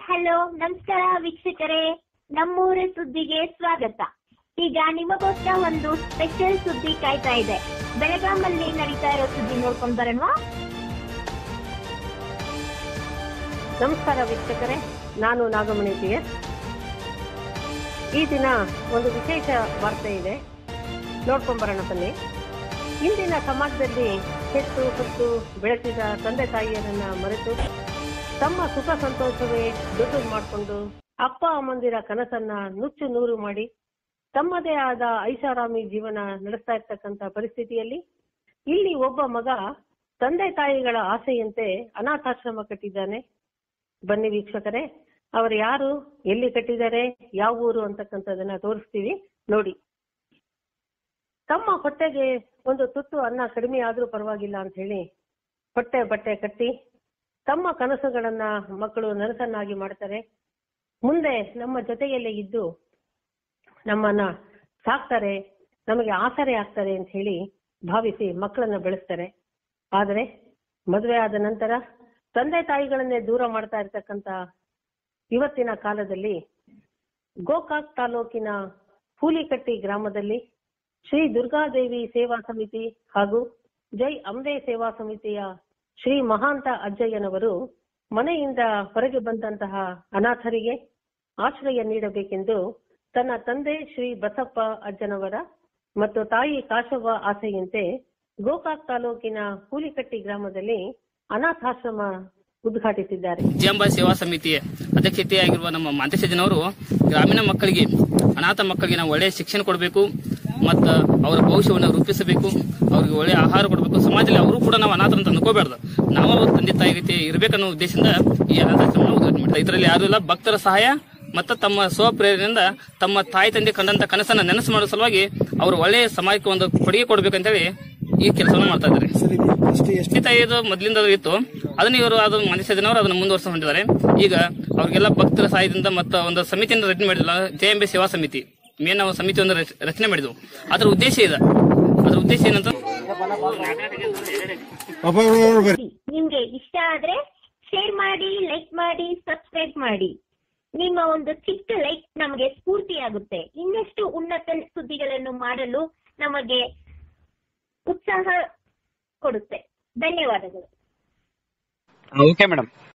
hello ನಮಸ್ಕಾರ ವೀಕ್ಷಕರೇ ನಮ್ಮೂರ ಸುದ್ದಿಗೆ ಸ್ವಾಗತ ಈಗ ನಿಮಗೋಸ್ಕರ ಒಂದು ಸ್ಪೆಷಲ್ ಸುದ್ದಿ ಕಾಯ್ತಾ ಇದೆ ಬೆಳಗಾಮಲ್ಲಿ ನಡೀತಾ ಇರೋ ಸುದ್ದಿ ನೋಡ್ಕೊಂಡ್ ಬರೋಣ ನಮಸ್ಕಾರ ವೀಕ್ಷಕರೇ ನಾನು ನಾಗಮಣಿ ಟಿ ಎಸ್ ಈ ದಿನ ಒಂದು ವಿಶೇಷ ವಾರ್ತೆ ಇದೆ ನೋಡ್ಕೊಂಬರೋಣ ಬನ್ನಿ ಇಂದಿನ ಸಮಾಜದಲ್ಲಿ ಹೆತ್ತು ಹೊತ್ತು ಬೆಳೆಸಿದ ತಂದೆ ತಾಯಿಯರನ್ನ ಮರೆತು ತಮ್ಮ ಸುಖ ಸಂತೋಷವೇ ದೊಡ್ಡದು ಮಾಡಿಕೊಂಡು ಅಪ್ಪ ಅಮ್ಮಂದಿರ ಕನಸನ್ನ ನುಚ್ಚು ನೂರು ಮಾಡಿ ತಮ್ಮದೇ ಆದ ಐಷಾರಾಮಿ ಜೀವನ ನಡೆಸ್ತಾ ಇರ್ತಕ್ಕಂತ ಪರಿಸ್ಥಿತಿಯಲ್ಲಿ ಇಲ್ಲಿ ಒಬ್ಬ ಮಗ ತಂದೆ ತಾಯಿಗಳ ಆಸೆಯಂತೆ ಅನಾಥಾಶ್ರಮ ಕಟ್ಟಿದ್ದಾನೆ ಬನ್ನಿ ವೀಕ್ಷಕರೇ ಅವರು ಯಾರು ಎಲ್ಲಿ ಕಟ್ಟಿದ್ದಾರೆ ಯಾವ ಊರು ಅಂತಕ್ಕಂಥದನ್ನ ತೋರಿಸ್ತೀವಿ ನೋಡಿ ತಮ್ಮ ಹೊಟ್ಟೆಗೆ ಒಂದು ತುತ್ತು ಅನ್ನ ಕಡಿಮೆ ಆದ್ರೂ ಪರವಾಗಿಲ್ಲ ಅಂತ ಹೇಳಿ ಹೊಟ್ಟೆ ಬಟ್ಟೆ ಕಟ್ಟಿ ತಮ್ಮ ಕನಸುಗಳನ್ನ ಮಕ್ಕಳು ನನಸನ್ನಾಗಿ ಮಾಡ್ತಾರೆ ಮುಂದೆ ನಮ್ಮ ಜೊತೆಯಲ್ಲೇ ಇದ್ದು ನಮ್ಮನ್ನ ಸಾಕ್ತಾರೆ ನಮಗೆ ಆಸರೆ ಆಗ್ತಾರೆ ಅಂತ ಹೇಳಿ ಭಾವಿಸಿ ಮಕ್ಕಳನ್ನ ಬೆಳೆಸ್ತಾರೆ ಆದರೆ ಮದುವೆ ಆದ ನಂತರ ತಂದೆ ತಾಯಿಗಳನ್ನೇ ದೂರ ಮಾಡ್ತಾ ಇರ್ತಕ್ಕಂತ ಇವತ್ತಿನ ಕಾಲದಲ್ಲಿ ಗೋಕಾಕ್ ತಾಲೂಕಿನ ಹೂಲಿಕಟ್ಟಿ ಗ್ರಾಮದಲ್ಲಿ ಶ್ರೀ ದುರ್ಗಾದೇವಿ ಸೇವಾ ಸಮಿತಿ ಹಾಗೂ ಜೈ ಅಂಬೆ ಸೇವಾ ಸಮಿತಿಯ ಶ್ರೀ ಮಹಾಂತ ಅಜ್ಜಯ್ಯನವರು ಮನೆಯಿಂದ ಹೊರಗೆ ಬಂದಂತಹ ಅನಾಥರಿಗೆ ಆಶ್ರಯ ನೀಡಬೇಕೆಂದು ತನ್ನ ತಂದೆ ಶ್ರೀ ಬಸಪ್ಪ ಅಜ್ಜನವರ ಮತ್ತು ತಾಯಿ ಕಾಶವ್ವ ಆಸೆಯಂತೆ ಗೋಕಾಕ್ ತಾಲೂಕಿನ ಹೂಲಿಕಟ್ಟಿ ಗ್ರಾಮದಲ್ಲಿ ಅನಾಥಾಶ್ರಮ ಉದ್ಘಾಟಿಸಿದ್ದಾರೆ ಜಂಬ ಸೇವಾ ಸಮಿತಿ ಅಧ್ಯಕ್ಷತೆಯಾಗಿರುವ ನಮ್ಮ ಮಾಂತೇಶಜ್ಜನವರು ಗ್ರಾಮೀಣ ಮಕ್ಕಳಿಗೆ ಅನಾಥ ಮಕ್ಕಳಿಗೆ ನಾವು ಒಳ್ಳೆಯ ಶಿಕ್ಷಣ ಕೊಡಬೇಕು ಮತ್ತು ಅವರ ಭವಿಷ್ಯವನ್ನು ರೂಪಿಸಬೇಕು ಅವ್ರಿಗೆ ಒಳ್ಳೆಯ ಆಹಾರ ಕೊಡಬೇಕು ಸಮಾಜದಲ್ಲಿ ಅವರು ಕೂಡ ನಾವು ಅನಾಥ ಅಂತ ಅನ್ಕೋಬಾರ್ದು ನಾವು ಅವ್ರ ತಂದೆ ತಾಯಿ ರೀತಿ ಇರಬೇಕನ್ನೋ ಉದ್ದೇಶದಿಂದ ಈ ಅನಾಥಾಶ್ರಮ ಉದ್ಘಾಟನೆ ಮಾಡಿದ್ದಾರೆ ಇದರಲ್ಲಿ ಯಾರು ಇಲ್ಲ ಭಕ್ತರ ಸಹಾಯ ಮತ್ತು ತಮ್ಮ ಸ್ವಪ್ರೇರಣೆಯಿಂದ ತಮ್ಮ ತಾಯಿ ತಂದೆ ಕಂಡಂತ ಕನಸನ್ನ ನೆನಸು ಮಾಡೋ ಸಲುವಾಗಿ ಅವರು ಒಳ್ಳೆಯ ಸಮಾಜಕ್ಕೆ ಒಂದು ಕೊಡುಗೆ ಕೊಡಬೇಕಂತೇಳಿ ಈ ಕೆಲಸವನ್ನು ಮಾಡ್ತಾ ಇದ್ದಾರೆ ಎಷ್ಟೇ ತಾಯಿದು ಮೊದಲಿಂದ ಇತ್ತು ಅದನ್ನ ಇವರು ಅದು ಮನುಷ್ಯ ಜನವರು ಅದನ್ನು ಮುಂದುವರ್ಸ ಹೊಂದಿದ್ದಾರೆ ಈಗ ಅವ್ರಿಗೆಲ್ಲ ಭಕ್ತರ ಸಹಾಯದಿಂದ ಮತ್ತು ಒಂದು ಸಮಿತಿಯನ್ನು ರಚನೆ ಮಾಡಿಲ್ಲ ಜೆಎಂಬಿ ಸೇವಾ ಸಮಿತಿ ಮೇನ್ ನಾವು ಸಮಿತಿ ಒಂದು ರಚ- ರಚನೆ ಮಾಡಿದ್ವು ಅದರ ಉದ್ದೇಶ ಇದೆ ಅದರ ಉದ್ದೇಶ ಏನಂತ ನಿಮ್ಗೆ ಇಷ್ಟ ಆದ್ರೆ ಶೇರ್ ಮಾಡಿ ಲೈಕ್ ಮಾಡಿ ಸಬ್ಸ್ಕ್ರೈಬ್ ಮಾಡಿ ನಿಮ್ಮ ಒಂದು ಚಿಕ್ಕ ಲೈಕ್ ನಮಗೆ ಸ್ಫೂರ್ತಿಯಾಗುತ್ತೆ ಇನ್ನಷ್ಟು ಉನ್ನತ ಸುದ್ದಿಗಳನ್ನು ಮಾಡಲು ನಮಗೆ ಉತ್ಸಾಹ ಕೊಡುತ್ತೆ ಧನ್ಯವಾದಗಳು ಓಕೆ ಮೇಡಮ್